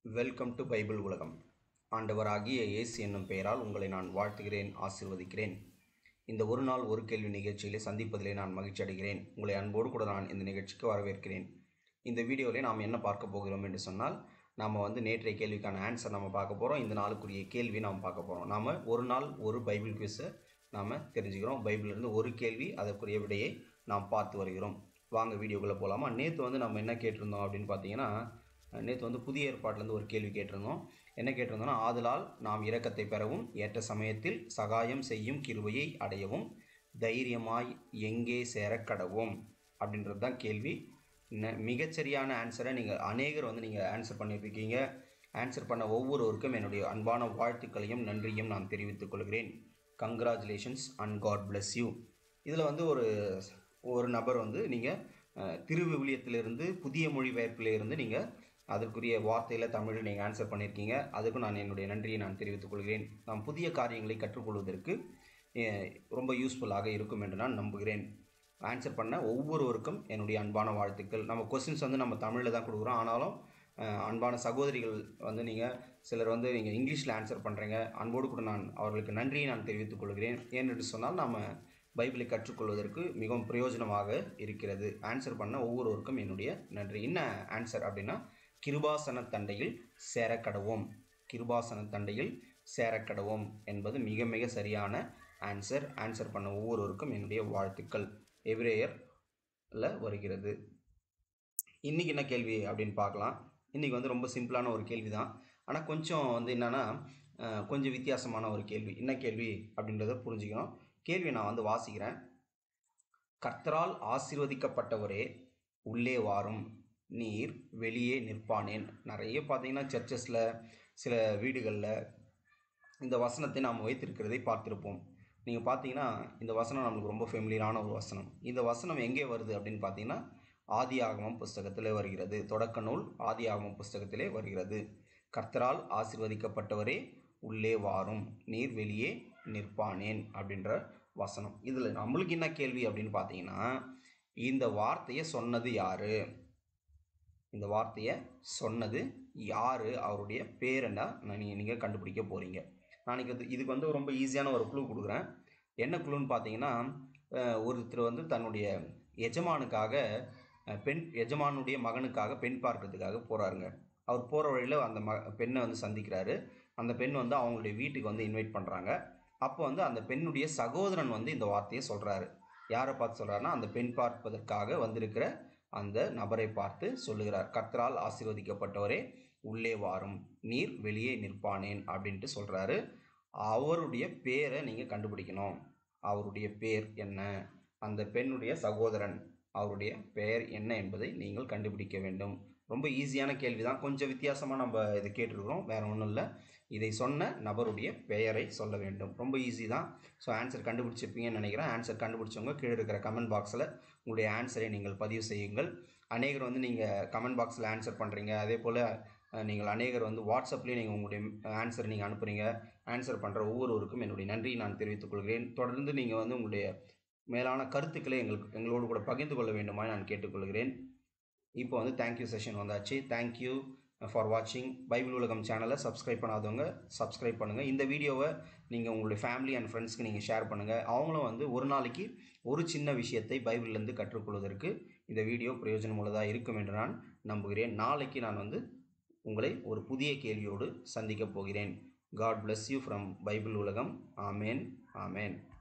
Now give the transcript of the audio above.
welcome to Bible உலகம் ஆண்டவராகிய இயேசு என்னும் பெயரால் உங்களை நான் வாழ்த்துகிறேன் ஆசீர்வதிக்கிறேன் இந்த ஒரு நாள் ஒரு கேள்வி நிகழ்ச்சியிலே சந்திப்பதிலே நான் மகிழ்ச்சி அடைகிறேன் உங்களை அன்போடு கூட நான் இந்த நிகழ்ச்சிக்கு வரவேற்கிறேன் இந்த வீடியோவில் நாம் என்ன பார்க்க போகிறோம் என்று சொன்னால் நாம் வந்து நேற்றைய கேள்விக்கான ஆன்சர் நம்ம பார்க்க போகிறோம் இந்த நாளுக்குரிய கேள்வி நாம் பார்க்க போகிறோம் நாம் ஒரு நாள் ஒரு பைபிள் குவிஸை நாம் தெரிஞ்சுக்கிறோம் பைபிளிலிருந்து ஒரு கேள்வி அதற்குரிய விடையை நாம் பார்த்து வருகிறோம் வாங்க வீடியோக்குள்ளே போகலாமா நேற்று வந்து நம்ம என்ன கேட்டிருந்தோம் அப்படின்னு பார்த்தீங்கன்னா நேற்று வந்து புதிய ஏற்பாட்டிலேருந்து ஒரு கேள்வி கேட்டிருந்தோம் என்ன கேட்டிருந்தோம்னா ஆதலால் நாம் இரக்கத்தை பெறவும் ஏற்ற சமயத்தில் சகாயம் செய்யும் கிருபையை அடையவும் தைரியமாய் எங்கே சேர கடவோம் அப்படின்றது தான் கேள்வி ந- மிகச்சரியான ஆன்சரை நீங்கள் அநேகர் வந்து நீங்கள் ஆன்சர் பண்ணியிருக்கீங்க ஆன்சர் பண்ண ஒவ்வொருவருக்கும் என்னுடைய அன்பான வாழ்த்துக்களையும் நன்றியும் நான் தெரிவித்துக் கொள்கிறேன் congratulations and God bless you இதில் வந்து ஒரு ஒரு நபர் வந்து நீங்கள் திருவிவிலியத்திலிருந்து புதிய மொழிபெயர்ப்பிலிருந்து நீங்கள் அதற்குரிய வார்த்தையில் தமிழில் நீங்கள் ஆன்சர் பண்ணியிருக்கீங்க அதுக்கும் நான் என்னுடைய நன்றியை நான் தெரிவித்துக் கொள்கிறேன் நாம் புதிய காரியங்களை கற்றுக்கொள்வதற்கு அஹ், ரொம்ப யூஸ்ஃபுல்லாக இருக்கும் என்று நான் நம்புகிறேன் ஆன்சர் பண்ண ஒவ்வொருவருக்கும் என்னுடைய அன்பான வாழ்த்துக்கள் நம்ம கொஸ்டின்ஸ் வந்து நம்ம தமிழில் தான் கொடுக்குறோம் ஆனாலும் அஹ், அன்பான சகோதரிகள் வந்து நீங்கள் சிலர் வந்து நீங்கள் இங்கிலீஷில் ஆன்சர் பண்ணுறீங்க அன்போடு கூட நான் அவர்களுக்கு நன்றியை நான் தெரிவித்துக் கொள்கிறேன் ஏனென்று சொன்னால் நம்ம பைபிளை கற்றுக்கொள்வதற்கு மிகவும் பிரயோஜனமாக இருக்கிறது ஆன்சர் பண்ண ஒவ்வொருவருக்கும் என்னுடைய நன்றி என்ன ஆன்சர் அப்படின்னா கிருபாசன தண்டையில் சேரக்கடவோம் கிருபாசன தண்டையில் சேரக்கடவோம் என்பது மிக மிக சரியான ஆன்சர் ஆன்சர் பண்ண ஒவ்வொருவருக்கும் என்னுடைய வாழ்த்துக்கள் எவ்ரேயர்ல வருகிறது இன்னைக்கு என்ன கேள்வி அப்படின்னு பார்க்கலாம் இன்னைக்கு வந்து ரொம்ப சிம்பிளான ஒரு கேள்வி தான் ஆனால் கொஞ்சம் வந்து என்னன்னா அஹ், கொஞ்சம் வித்தியாசமான ஒரு கேள்வி என்ன கேள்வி அப்படின்றத புரிஞ்சுக்கணும் கேள்வியை நான் வந்து வாசிக்கிறேன் கர்த்தரால் ஆசீர்வதிக்கப்பட்டவரே உள்ளே வாரும் நீர் வெளியே நிற்பானேன் நிறைய பார்த்தீங்கன்னா சர்ச்சஸில் சில வீடுகளில் இந்த வசனத்தை நாம் வைத்திருக்கிறதை பார்த்திருப்போம் நீங்கள் பார்த்தீங்கன்னா இந்த வசனம் நம்மளுக்கு ரொம்ப ஃபெமிலியரான ஒரு வசனம் இந்த வசனம் எங்கே வருது அப்படின்னு பார்த்தீங்கன்னா ஆதி ஆகமம் புஸ்தகத்திலே வருகிறது தொடக்க நூல் ஆதி ஆகமம் புஸ்தகத்திலே வருகிறது கர்த்தரால் ஆசீர்வதிக்கப்பட்டவரே உள்ளே வாரும் நீர் வெளியே நிற்பானேன் அப்படின்ற வசனம் இதில் நம்மளுக்கு என்ன கேள்வி அப்படின்னு பார்த்தீங்கன்னா இந்த வார்த்தையை சொன்னது யாரு இந்த வார்த்தையை சொன்னது யாரு அவருடைய பேர் என்ன நீங்கள் நீங்கள் கண்டுபிடிக்க போகிறீங்க நாளைக்கு இது இதுக்கு வந்து ரொம்ப ஈஸியான ஒரு குழு கொடுக்குறேன் என்ன குழுன்னு பார்த்தீங்கன்னா அஹ், ஒருத்தர் வந்து தன்னுடைய எஜமானுக்காக அஹ், பெண் எஜமானுடைய மகனுக்காக பெண் பார்க்கறதுக்காக போகிறாருங்க அவர் போகிற வழியில் அந்த ம பெண்ணை வந்து சந்திக்கிறாரு அந்த பெண் வந்து அவங்களுடைய வீட்டுக்கு வந்து இன்வைட் பண்ணுறாங்க அப்போ வந்து அந்த பெண்ணுடைய சகோதரன் வந்து இந்த வார்த்தையை சொல்கிறாரு யாரை பார்த்து சொல்கிறாருன்னா அந்த பெண் பார்ப்பதற்காக வந்திருக்கிற அந்த நபரை பார்த்து சொல்லுகிறார் கர்த்தரால் ஆசீர்வதிக்கப்பட்டவரே உள்ளே வாரும் நீர் வெளியே நிற்பானேன் அப்படின்ட்டு சொல்கிறாரு அவருடைய பேரை நீங்கள் கண்டுபிடிக்கணும் அவருடைய பேர் என்ன அந்த பெண்ணுடைய சகோதரன் அவருடைய பெயர் என்ன என்பதை நீங்கள் கண்டுபிடிக்க வேண்டும் ரொம்ப ஈஸியான கேள்வி தான் கொஞ்சம் வித்தியாசமாக நம்ம இது கேட்டிருக்கிறோம் வேற ஒன்றும் இல்லை இதை சொன்ன நபருடைய பெயரை சொல்ல வேண்டும் ரொம்ப ஈஸி தான் ஸோ ஆன்சர் கண்டுபிடிச்சிருப்பீங்கன்னு நினைக்கிறேன் ஆன்சர் கண்டுபிடிச்சவங்க கீழே இருக்கிற கமெண்ட் பாக்ஸில் உங்களுடைய ஆன்சரை நீங்கள் பதிவு செய்யுங்கள் அநேகர் வந்து நீங்கள் கமெண்ட் பாக்ஸில் ஆன்சர் பண்ணுறீங்க அதே போல் அஹ், நீங்கள் அநேகர் வந்து வாட்ஸ்அப்லேயும் நீங்கள் உங்களுடைய ஆன்சர் நீங்கள் அனுப்புகிறீங்க ஆன்சர் பண்ணுற ஒவ்வொருவருக்கும் என்னுடைய நன்றியை நான் தெரிவித்துக் கொள்கிறேன் தொடர்ந்து நீங்கள் வந்து உங்களுடைய மேலான கருத்துக்களை எங்களுக்கு எங்களோடு கூட பகிர்ந்து கொள்ள வேண்டுமா நான் கேட்டுக்கொள்கிறேன் இப்போ வந்து தேங்க்யூ செஷன் வந்தாச்சு தேங்க்யூ ஃபார் வாட்சிங் பைபிள் உலகம் சேனலை சப்ஸ்கிரைப் பண்ணாதவங்க சப்ஸ்கிரைப் பண்ணுங்கள் இந்த வீடியோவை நீங்கள் உங்களுடைய ஃபேமிலி அண்ட் ஃப்ரெண்ட்ஸ்க்கு நீங்கள் ஷேர் பண்ணுங்கள் அவங்களும் வந்து ஒரு நாளைக்கு ஒரு சின்ன விஷயத்தை பைபிள்லேருந்து கற்றுக்கொள்வதற்கு இந்த வீடியோ பிரயோஜனம் உள்ளதாக இருக்கும் என்று நான் நம்புகிறேன் நாளைக்கு நான் வந்து உங்களை ஒரு புதிய கேள்வியோடு சந்திக்கப் போகிறேன் God bless you from Bible உலகம் ஆமேன் ஆமேன்